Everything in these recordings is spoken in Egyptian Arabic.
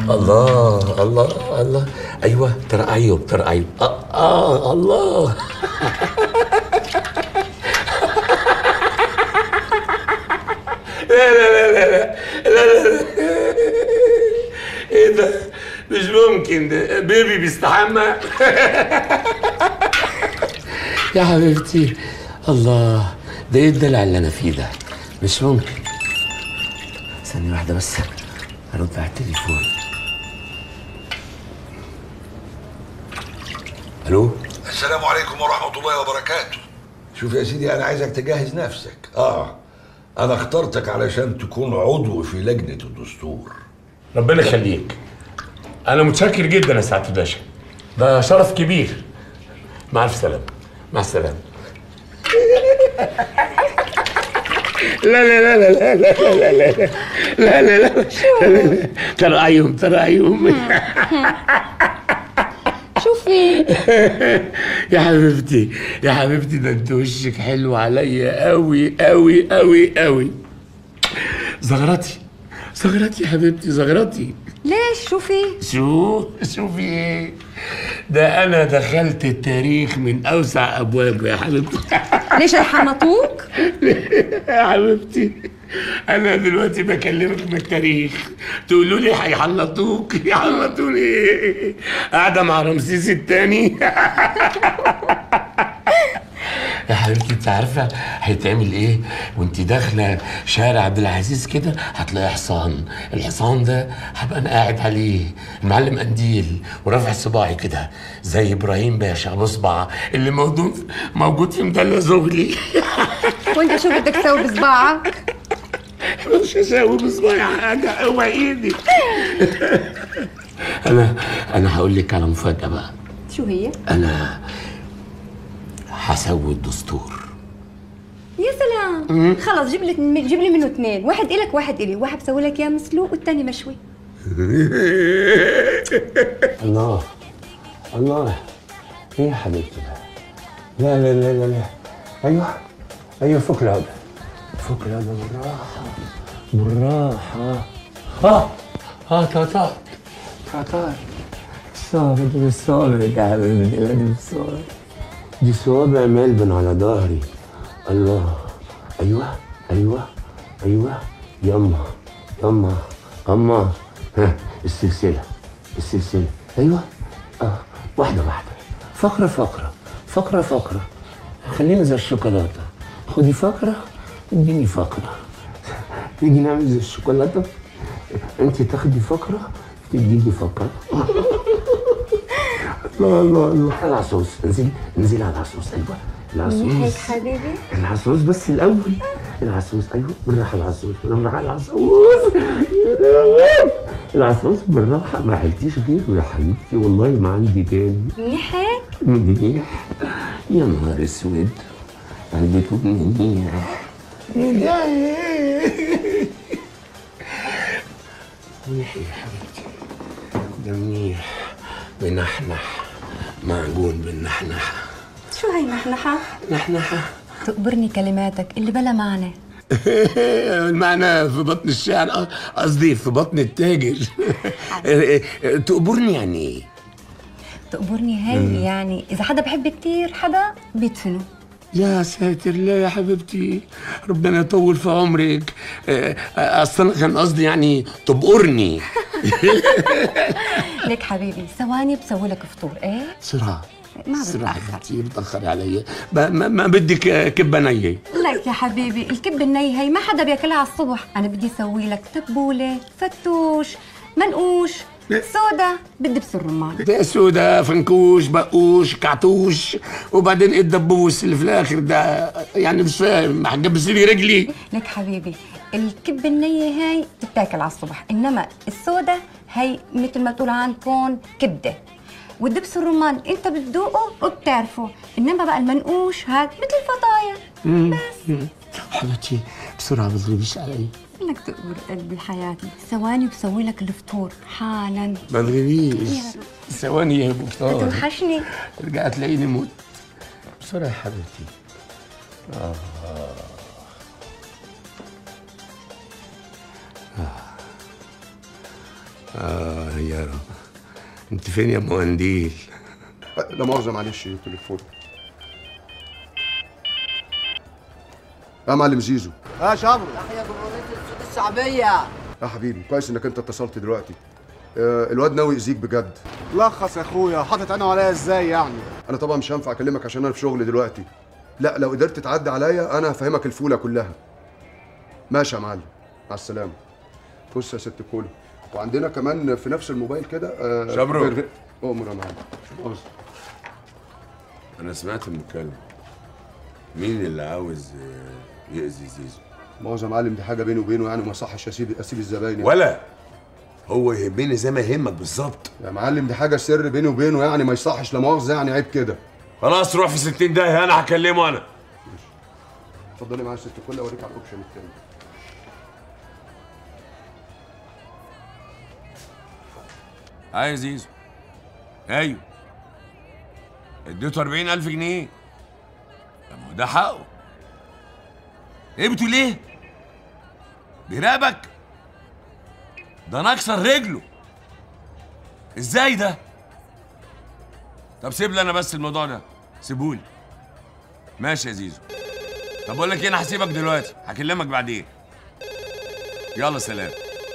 الله الله الله ايوه ترى ايوب ترى ايوب آه, اه الله لا لا لا لا لا لا لا ايه ده مش ممكن ده بيبي بيستحمى يا حبيبتي الله ده ايه الدلع اللي انا فيه ده مش ممكن ثانية واحدة بس ارد على التليفون الو السلام عليكم ورحمة الله وبركاته شوف يا سيدي أنا عايزك تجهز نفسك آه أنا اخترتك علشان تكون عضو في لجنة الدستور ربنا يخليك انا متشكر جدا يا سعاده الباشا ده شرف كبير مع الف سلامه مع السلامه لا لا لا لا لا لا لا لا لا لا لا لا ترى عيوم ترى عيوم شوفي يا حبيبتي يا حبيبتي ده انت وشك حلو عليا قوي قوي قوي قوي زغرتي زغرتي يا حبيبتي زغرتي ليش شوفي شو شوفي ايه ده انا دخلت التاريخ من اوسع ابوابه يا حبيبتي ليش حنطوك يا حبيبتي انا دلوقتي بكلمك من التاريخ تقولوا لي هيحلطوك يحلطوني ايه قاعده مع رمسيس الثاني يا حبيبتي انت عارفه هيتعمل ايه وانت داخله شارع عبد العزيز كده هتلاقي حصان الحصان ده هبقى انا قاعد عليه المعلم قنديل ورافع صباعي كده زي ابراهيم باشا ابو صباع اللي موجود موجود في مدلة زغلي وانت شو بدك تسوي بصباعك مش هساوي بصباعي حاجه اوعى ايدي انا انا هقول لك على مفاجاه بقى شو هي انا هسوي الدستور يا سلام خلص جيب لي جيب لي منه اثنين واحد إلك واحد إلي واحد بسوي لك اياه مسلوق والثاني مشوي الله الله ايه يا حبيبتي لا لا لا لا لا ايوه ايوه فك العقدة فك العقدة بالراحة بالراحة اه اه تاتا تاتا صابر بالصابر يا حبيبتي لا دي بالصابر دي صوابع ملبن على ظهري الله ايوه ايوه ايوه يما يما اما ها السلسله السلسله ايوه اه واحده واحده فقره فقره فقره فقره خلينا زي الشوكولاته خدي فقره اديني فقره نيجي نعمل زي الشوكولاته انت تاخدي فقره تديني فقره الله الله الله العصوص انزلي انزلي على العصوص ايوه هيك العصوص حبيبي العصوص بس الاول العصوص ايوه بالراحه العصوص بالراحه العصوص يا لهوي. العصوص بالراحه ما حلتيش غيره يا حبيبتي والله ما عندي تاني منيح هيك منيح يا نهار اسود قلبته منيح منيح يا حبيبتي ده منيح بنحنح معجون بالنحنحه شو هي نحنحة نحنحه تقبرني كلماتك اللي بلا معنى المعنى في بطن الشعر قصدي في بطن التاجر تقبرني يعني ايه؟ تقبرني هي يعني إذا حدا بحب كتير حدا بيدفنه يا ساتر لا يا حبيبتي ربنا يطول في عمرك آه، آه، اصلا كان قصدي يعني تبقرني ليك حبيبي ثواني بسوي لك فطور ايه بسرعه ما بسرعه بتأخر. حبيبتي بتاخري عليا ب- ما, ما بدك آه، كبه نيه لك يا حبيبي الكب الني هي ما حدا بياكلها على الصبح انا بدي اسوي لك تبوله فتوش منقوش سودا بالدبس الرمان ده سودا فنكوش بقوش كعتوش وبعدين ايه الدبوس اللي في الاخر ده يعني مش فاهم هتجبس لي رجلي لك حبيبي الكب النية هاي تتاكل على الصبح انما السودا هي مثل ما تقول عندكم كبده والدبس الرمان انت بتذوقه وبتعرفه انما بقى المنقوش هاد مثل الفطاير بس حبيبتي بسرعه ما تغيبيش علي انك تقبر قلبي حياتي ثواني بسوي لك الفطور حالا ما تغيبيش ثواني يا بكتار توحشني ارجع تلاقيني موت بسرعه يا حبيبتي اه يا رب انت فين يا مهنديل لا مؤاخذة معلش تليفون يا معلم زيزو يا شبرو تحيا جمهورية السود الشعبية يا حبيبي كويس انك انت اتصلت دلوقتي آه، الواد ناوي يأذيك بجد لخص يا اخويا حاطط عينه عليا ازاي يعني انا طبعا مش هينفع اكلمك عشان انا في شغل دلوقتي لا لو قدرت تعدي عليا انا هفهمك الفوله كلها ماشي يا معلم مع السلامه بص يا ست كولا وعندنا كمان في نفس الموبايل كده آه، شبرو. غير- امر يا معلم شو مؤاخذة. انا سمعت المكالمه مين اللي عاوز آه، يأذي زيزو مؤاخذة يا معلم دي حاجه بيني وبينه يعني وما صحش اسيب اسيب الزباين يعني. ولا هو يهمني زي ما يهمك بالظبط يا معلم دي حاجه سر بيني وبينه يعني ما يصحش لا مؤاخذه يعني عيب كده خلاص روح في 60 داهيه انا هكلمه انا اتفضلي معايا يا ست كولا اوريك على الاوبشن التاني ايوه يا زيزو ايوه اديته 40000 جنيه طب ما هو ده حقه ايه بتقول ايه؟ بيراقبك ده انا اكسر رجله ازاي ده؟ طب سيب لي انا بس الموضوع ده سيبهولي ماشي يا زيزو طب بقول لك ايه انا هسيبك دلوقتي هكلمك بعدين يلا سلام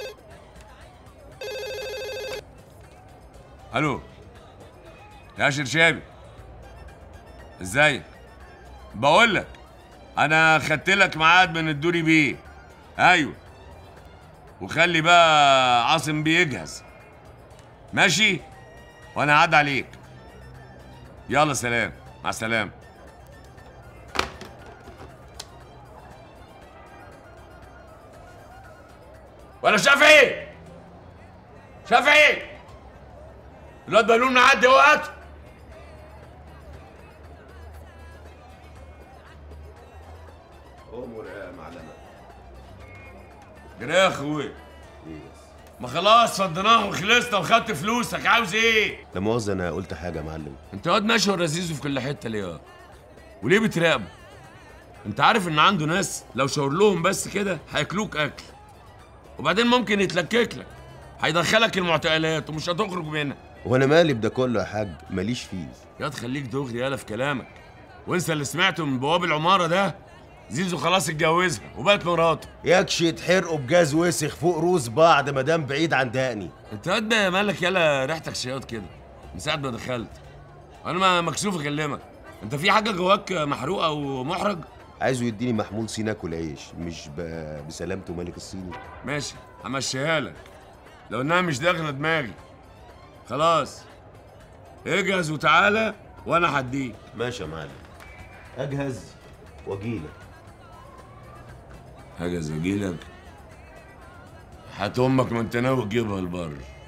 الو يا شرشابي ازيك بقول لك انا خدت لك ميعاد من الدوري بيه ايوه وخلي بقى عاصم بيه يجهز ماشي وانا هعدي عليك يلا سلام مع السلامه ولا شافعي شافعي الواد بلول معدي اهو هات امور يا معلمه جري يا اخوي ما خلاص فضيناه وخلصنا وخدت فلوسك عاوز ايه؟ لا مؤاخذه انا قلت حاجه يا معلم انت واد ماشي ورا زيزو في كل حته ليه يا؟ وليه بتراقبه؟ انت عارف ان عنده ناس لو شاور لهم بس كده هياكلوك اكل وبعدين ممكن يتلكك لك هيدخلك المعتقلات ومش هتخرج منها وانا مالي بده كله يا حاج ماليش فيه يا تخليك دغري يالا في كلامك وانسى اللي سمعته من بواب العماره ده زيزو خلاص اتجوزها وبقت مراته يكش يتحرقوا بجاز وسخ فوق روس بعض ما دام بعيد عن دقني انت قد مالك يالا ريحتك شياط كده من ساعه ما دخلت انا ما مكسوف اكلمك انت في حاجه جواك محروقه او محرج عايزه يديني محمول سين اكل عيش مش ب... بسلامته ملك الصيني ماشي همشيها لك لو انها مش داخله دماغي خلاص اجهز وتعالى وانا هديك ماشي يا معلم اجهز واجيلك اجهز واجيلك هات امك ما انت ناوي تجيبها البر